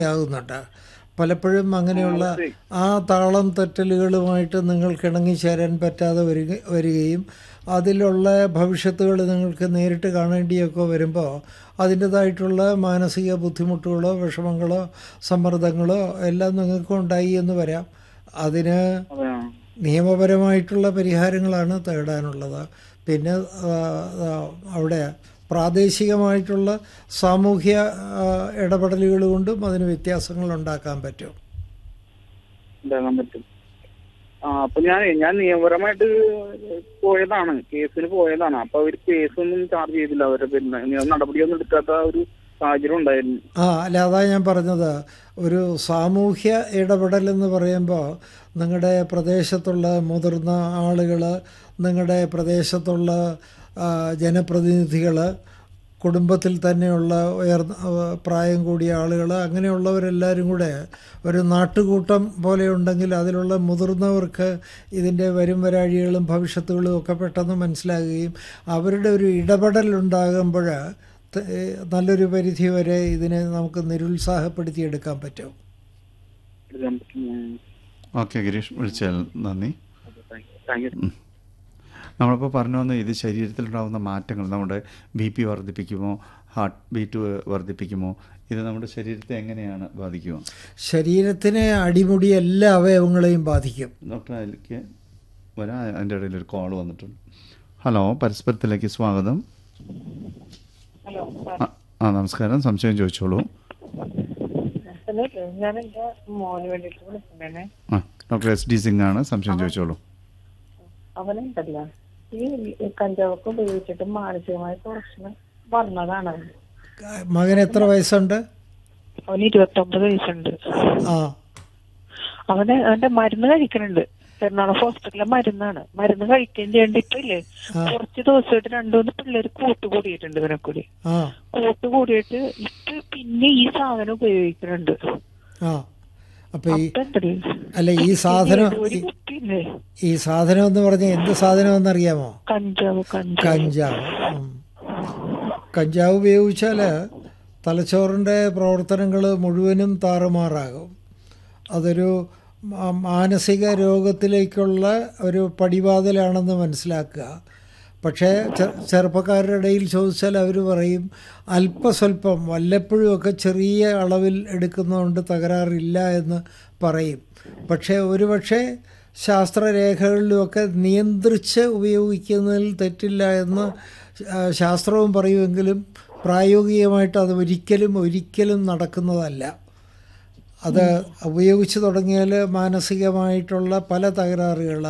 ആകുന്നുണ്ട് പലപ്പോഴും അങ്ങനെയുള്ള ആ താളം തെറ്റലുകളുമായിട്ട് നിങ്ങൾക്ക് ഇണങ്ങിച്ചേരാൻ പറ്റാതെ വരിക വരികയും അതിലുള്ള ഭവിഷ്യത്തുകൾ നിങ്ങൾക്ക് നേരിട്ട് കാണേണ്ടിയൊക്കെ വരുമ്പോൾ അതിൻ്റെതായിട്ടുള്ള മാനസിക ബുദ്ധിമുട്ടുകളോ വിഷമങ്ങളോ സമ്മർദ്ദങ്ങളോ എല്ലാം നിങ്ങൾക്ക് ഉണ്ടായി എന്ന് വരാം അതിന് അതെ ആ. നിയമപരമായിട്ടുള്ള പരിഹാരങ്ങളാണ് തേടാനുള്ളത് പിന്നെ ആ, ആ, അവിടെ പ്രാദേശികമായിട്ടുള്ള സാമൂഹ്യ ആ, ഇടപെടലുകൾ കൊണ്ടും അതിന് വ്യത്യാസങ്ങൾ ഉണ്ടാക്കാൻ പറ്റും ഉണ്ടാകാൻ പറ്റും ആ അപ്പൊ ഞാൻ ഞാൻ നിയമപരമായിട്ട് പോയതാണ് കേസിന് പോയതാണ് അപ്പൊ അവർ കേസൊന്നും ചാർജ് ചെയ്തില്ല അവരുടെ പിന്നെ നിയമ നടപടിയൊന്നും എടുക്കാത്ത ഒരു സാഹചര്യം ഉണ്ടായിരുന്നു ആ അല്ല അതാ ഞാൻ പറഞ്ഞത് ഒരു സാമൂഹ്യ ഇടപെടൽ എന്ന് പറയുമ്പോൾ നിങ്ങളുടെ പ്രദേശത്തുള്ള മുതിർന്ന ആളുകൾ നിങ്ങളുടെ പ്രദേശത്തുള്ള ജനപ്രതിനിധികൾ കുടുംബത്തിൽ തന്നെയുള്ള ഉയർന്ന ആ, പ്രായം കൂടിയ ആളുകൾ അങ്ങനെയുള്ളവരെല്ലാവരും കൂടെ ഒരു നാട്ടുകൂട്ടം പോലെ ഉണ്ടെങ്കിൽ അതിലുള്ള മുതിർന്നവർക്ക് ഇതിൻ്റെ വരും വരാഴികളും ഭവിഷ്യത്തുകളും ഒക്കെ പെട്ടെന്ന് മനസ്സിലാകുകയും അവരുടെ ഒരു ഇടപെടൽ ഉണ്ടാകുമ്പോൾ ത- ഏ, നല്ലൊരു പരിധി വരെ ഇതിനെ നമുക്ക് നിരുത്സാഹപ്പെടുത്തിയെടുക്കാൻ പറ്റും എടുക്കാൻ പറ്റും ഉം. ഓക്കെ ഗിരീഷ് വിളിച്ചാൽ നന്ദി okay, thank you. Thank you നമ്മളിപ്പോൾ പറഞ്ഞു വന്ന ഇത് ശരീരത്തിലുണ്ടാകുന്ന മാറ്റങ്ങൾ നമ്മുടെ ബി പി വർദ്ധിപ്പിക്കുമോ ഹാർട്ട് ബീറ്റ് വർദ്ധിപ്പിക്കുമോ ഇത് നമ്മുടെ ശരീരത്തെ എങ്ങനെയാണ് ബാധിക്കുക ശരീരത്തിനെ അടിമുടി എല്ലാ അവയവങ്ങളെയും ബാധിക്കും ഡോക്ടർ അതിലേക്ക് വരാം അതിൻ്റെ ഇടയിൽ ഒരു കോൾ വന്നിട്ടുണ്ട് ഹലോ പരസ്പരത്തിലേക്ക് സ്വാഗതം ഹലോ ആ, ആ നമസ്കാരം സംശയം ചോദിച്ചോളൂ സാർ ഞാൻ എന്റെ മോന് വേണ്ടിട്ട് വിളിക്കുന്നേ ആ ഡോക്ടർ എസ് ഡി സിംഗ് ആണ് സംശയം ചോദിച്ചോളൂ അവനുണ്ടല്ല ഈ കഞ്ചാവൊക്കെ ഉപയോഗിച്ചിട്ട് മാനസികമായ പ്രശ്നം വന്നതാണ് മകൻ എത്ര വയസ്സുണ്ട് അവന് ഇരുപത്തൊമ്പത് വയസ്സുണ്ട് ആ അവന് അവന്റെ മരുന്ന് കഴിക്കുന്നുണ്ട് എറണാകുളം ഹോസ്പിറ്റലിലെ മരുന്നാണ് മരുന്ന് കഴിക്കുകയും ചെയ്യണ്ട ഇപ്പൊ ഇല്ലേ ആ. കുറച്ച് ദിവസമായിട്ട് രണ്ടുമൂന്ന് പിള്ളേര് കൂട്ടുകൂടിയിട്ടുണ്ട് ഇവനെ കൂടി ആ കൂട്ടുകൂടിയിട്ട് ഇപ്പൊ പിന്നെ ഈ സാധനം ഉപയോഗിക്കുന്നുണ്ട് ആ അപ്പൊ ഈ അപ്പൊ ഉണ്ടല്ലോ, അല്ല ഈ സാധനം ഒരു ഈ- കുപ്പിയില്ലേ ഈ സാധനം എന്ന് പറഞ്ഞാൽ എന്ത് സാധനം എന്നറിയാമോ കഞ്ചാവ് കഞ്ചാവ് കഞ്ചാവ് ഉം. കഞ്ചാവ് ഉപയോഗിച്ചാൽ തലച്ചോറിൻ്റെ പ്രവർത്തനങ്ങൾ മുഴുവനും താറുമാറാകും അതൊരു മാ- മാനസിക രോഗത്തിലേക്കുള്ള ഒരു പടിവാതിലാണെന്ന് മനസ്സിലാക്കുക പക്ഷേ ചെ- ചെറുപ്പക്കാരുടെ ഇടയിൽ ചോദിച്ചാൽ അവർ പറയും അല്പസ്വല്പം വല്ലപ്പോഴും ഒക്കെ ചെറിയ അളവിൽ എടുക്കുന്നതുകൊണ്ട് തകരാറില്ല എന്ന് പറയും പക്ഷേ ഒരുപക്ഷെ ശാസ്ത്രരേഖകളിലുമൊക്കെ നിയന്ത്രിച്ച് ഉപയോഗിക്കുന്നതിൽ തെറ്റില്ല എന്ന് ആ, ശാസ്ത്രവും പറയുമെങ്കിലും പ്രായോഗികമായിട്ട് അത് ഒരിക്കലും ഒരിക്കലും നടക്കുന്നതല്ല അത് ഉപയോഗിച്ച് തുടങ്ങിയാൽ മാനസികമായിട്ടുള്ള പല തകരാറുകൾ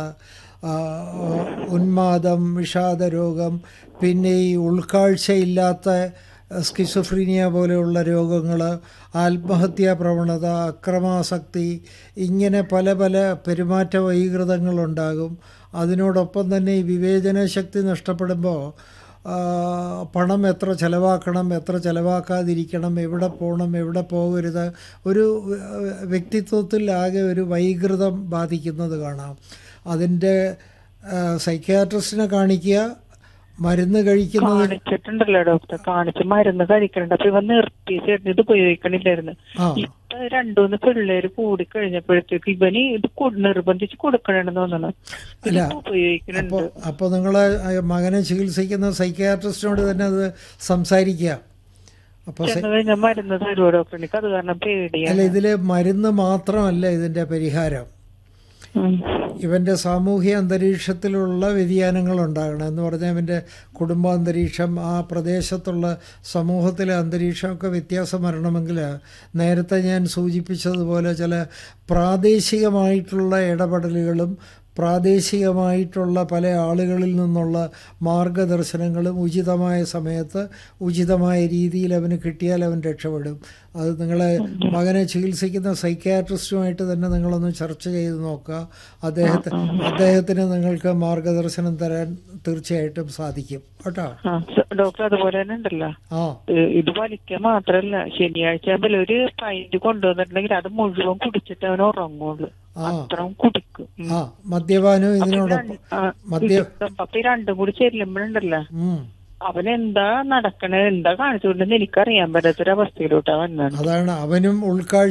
ഉന്മാദം വിഷാദരോഗം പിന്നെ ഈ ഉൾക്കാഴ്ചയില്ലാത്ത സ്കിസോഫ്രീനിയ പോലെയുള്ള രോഗങ്ങൾ ആത്മഹത്യാ പ്രവണത അക്രമാസക്തി ഇങ്ങനെ പല പല പെരുമാറ്റ വൈകൃതങ്ങളുണ്ടാകും അതിനോടൊപ്പം തന്നെ ഈ വിവേചന ശക്തി നഷ്ടപ്പെടുമ്പോൾ ആ, പണം എത്ര ചിലവാക്കണം എത്ര ചിലവാക്കാതിരിക്കണം എവിടെ പോകണം എവിടെ പോകരുത് ഒരു ഏഹ്, വ്യക്തിത്വത്തിൽ ആകെ ഒരു വൈകൃതം ബാധിക്കുന്നത് കാണാം അതിൻ്റെ സൈക്യാട്രിസ്റ്റിനെ കാണിക്കുക മരുന്ന് കഴിക്കുന്നത് കാണിച്ചിട്ടുണ്ടല്ലോ ഡോക്ടർ കാണിച്ച് മരുന്ന് കഴിക്കണുണ്ട് അപ്പൊ ഇവ നിർത്തി ചേട്ടൻ ഇത് ഉപയോഗിക്കണില്ലായിരുന്നു ആ ഇപ്പൊ രണ്ടുമൂന്ന് പിള്ളേര് കൂടി കഴിഞ്ഞപ്പോഴത്തേക്ക് ഇവന് ഇത് കൊ- നിർബന്ധിച്ച് കൊടുക്കണെന്ന് തോന്നണം അല്ല, ഇത് ഉപയോഗിക്കണുണ്ട് അപ്പോൾ അപ്പോൾ നിങ്ങൾ മകനെ ചികിത്സിക്കുന്ന സൈക്യാട്രിസ്റ്റിനോട് തന്നെ അത് സംസാരിക്കുക അപ്പോൾ സൈ- ചെന്ന് കഴിഞ്ഞാൽ മരുന്ന് തരുമോ ഡോക്ടർ എനിക്ക് അത് കാരണം അല്ല പേടിയാണ് ഇതിൽ മരുന്ന് മാത്രമല്ല ഇതിൻ്റെ പരിഹാരം ഉം. ഇവൻ്റെ സാമൂഹ്യ അന്തരീക്ഷത്തിലുള്ള വ്യതിയാനങ്ങൾ ഉണ്ടാകണം എന്ന് പറഞ്ഞാൽ ഇവൻ്റെ കുടുംബാന്തരീക്ഷം ആ പ്രദേശത്തുള്ള സമൂഹത്തിലെ അന്തരീക്ഷമൊക്കെ വ്യത്യാസം വരണമെങ്കിൽ നേരത്തെ ഞാൻ സൂചിപ്പിച്ചതുപോലെ ചില പ്രാദേശികമായിട്ടുള്ള ഇടപെടലുകളും പ്രാദേശികമായിട്ടുള്ള പല ആളുകളിൽ നിന്നുള്ള മാർഗദർശനങ്ങളും ഉചിതമായ സമയത്ത് ഉചിതമായ രീതിയിൽ അവന് കിട്ടിയാൽ അവൻ രക്ഷപ്പെടും അത് നിങ്ങളെ മകനെ ചികിത്സിക്കുന്ന സൈക്യാട്രിസ്റ്റുമായിട്ട് തന്നെ നിങ്ങളൊന്ന് ചർച്ച ചെയ്ത് നോക്കുക അദ്ദേഹത്തെ അദ്ദേഹത്തിന് നിങ്ങൾക്ക് മാർഗദർശനം തരാൻ തീർച്ചയായിട്ടും സാധിക്കും കേട്ടോ ആ സ- ഡോക്ടർ അതുപോലെ തന്നെ ഉണ്ടല്ലോ ആ ഏ, ഇത് വലിക്കുക മാത്രല്ല ശനിയാഴ്ച ആകുമ്പോൾ ഒരു പൈന്റ് കൊണ്ടുവന്നിട്ടുണ്ടെങ്കിൽ അത് മുഴുവൻ കുടിച്ചിട്ട് അവൻ ഉറങ്ങുള്ളൂ ആ. അത്രയും കുടിക്കും ഉം. ആ മദ്യപാനം അപ്പൊ ഇതിനോടൊപ്പം രണ്ട്- ആ, മദ്യ ഇതൊക്കെ- അപ്പൊ ഈ രണ്ടും കൂടി ചെല്ലുമ്പോഴുണ്ടല്ലോ ഉം. അവൻ എന്താ നടക്കണേ എന്താ കാണിച്ചുകൊണ്ടെന്ന് എനിക്കറിയാൻ പറ്റാത്തൊരവസ്ഥയിലോട്ടാ വന്നത് അതാണ് അവനും ഉൾക്കാഴ്ച